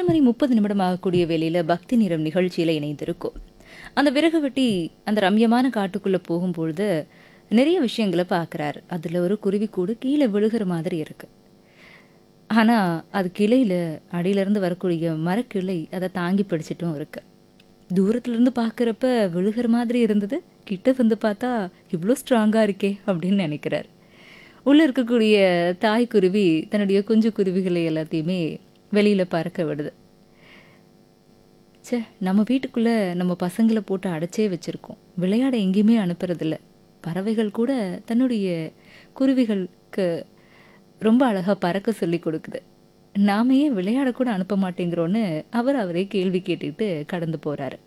மணி முப்பது நிமிடம் ஆகக்கூடிய வேளையில பக்தி நிறம் நிகழ்ச்சியில இணைந்திருக்கும் அந்த விறகு வெட்டி அந்த ரம்யமான காட்டுக்குள்ள போகும்பொழுது நிறைய விஷயங்களை பார்க்குறாரு அதுல ஒரு குருவிக்கூடு கீழே விழுகிற மாதிரி இருக்கு ஆனா அது கிளையில அடியில இருந்து வரக்கூடிய மரக்கிளை அதை தாங்கி பிடிச்சிட்டும் இருக்கு தூரத்துல இருந்து பார்க்குறப்ப விழுகிற மாதிரி இருந்தது கிட்ட வந்து பார்த்தா இவ்வளோ ஸ்ட்ராங்கா இருக்கே அப்படின்னு நினைக்கிறார் உள்ள இருக்கக்கூடிய தாய் குருவி தன்னுடைய குஞ்சு குருவிகளை எல்லாத்தையுமே வெளியில பறக்க விடுது ச்சே நம்ம வீட்டுக்குள்ள நம்ம பசங்களை போட்டு அடைச்சே வச்சிருக்கோம் விளையாட எங்கேயுமே அனுப்புறதில்ல பறவைகள் கூட தன்னுடைய குருவிகளுக்கு ரொம்ப அழகா பறக்க சொல்லி கொடுக்குது நாம ஏன் விளையாட கூட அனுப்ப மாட்டேங்கிறோன்னு அவர் அவரே கேள்வி கேட்டுக்கிட்டு கடந்து போறாரு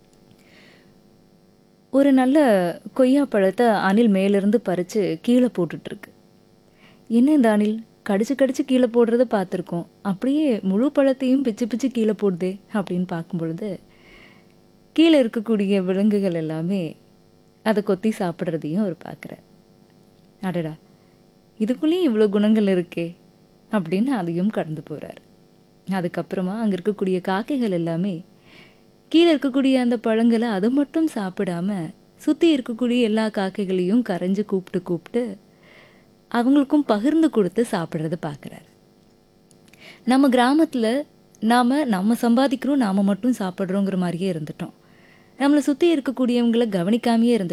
ஒரு நல்ல கொய்யா பழத்தை அணில் மேலிருந்து பறிச்சு கீழே போட்டுட்டு இருக்கு என்ன இந்த அணில் கடிச்சு கடிச்சு கீழே போடுறத பார்த்துருக்கோம் அப்படியே முழு பழத்தையும் பிச்சு பிச்சு கீழே போடுதே அப்படின்னு பார்க்கும் பொழுது கீழே இருக்கக்கூடிய விலங்குகள் எல்லாமே அதை கொத்தி சாப்பிட்றதையும் அவர் பார்க்குறார் அடடா இதுக்குள்ளேயும் இவ்வளோ குணங்கள் இருக்கே அப்படின்னு அதையும் கடந்து போகிறார் அதுக்கப்புறமா அங்கே இருக்கக்கூடிய காக்கைகள் எல்லாமே கீழே இருக்கக்கூடிய அந்த பழங்களை அதை மட்டும் சாப்பிடாம சுற்றி இருக்கக்கூடிய எல்லா காக்கைகளையும் கரைஞ்சு கூப்பிட்டு கூப்பிட்டு அவங்களுக்கும் பகிர்ந்து கொடுத்து சாப்பிட்றத பார்க்குறாரு நம்ம கிராமத்தில் நாம் நம்ம சம்பாதிக்கிறோம் நாம் மட்டும் சாப்பிட்றோங்கிற மாதிரியே இருந்துட்டோம் நம்மளை சுற்றி இருக்கக்கூடியவங்களை கவனிக்காமையே இருந்துட்டோம்